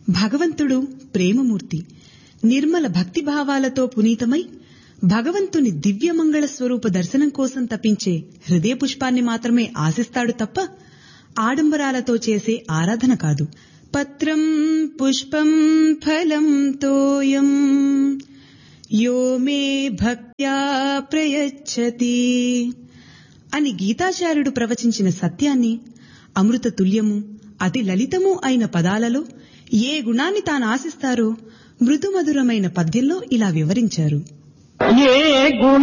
భగవంతుడు ప్రేమమూర్తి నిర్మల భక్తి భావాలతో పునీతమై భగవంతుని దివ్యమంగళ స్వరూప దర్శనం కోసం తపించే హృదయ పుష్పాన్ని మాత్రమే ఆశిస్తాడు తప్ప ఆడంబరాలతో చేసే ఆరాధన కాదు పత్రం పుష్పం ఫలం తోయం యో మే భక్త్యా ప్రయచ్చతి అని గీతాచార్యుడు ప్రవచించిన సత్యాన్ని అమృత తుల్యము అతి లలితము అయిన పదాలలో ఏ గుణాన్ని తాను ఆశిస్తారో మృదుమధురమైన పద్యంలో ఇలా వివరించారు ఏ గుణ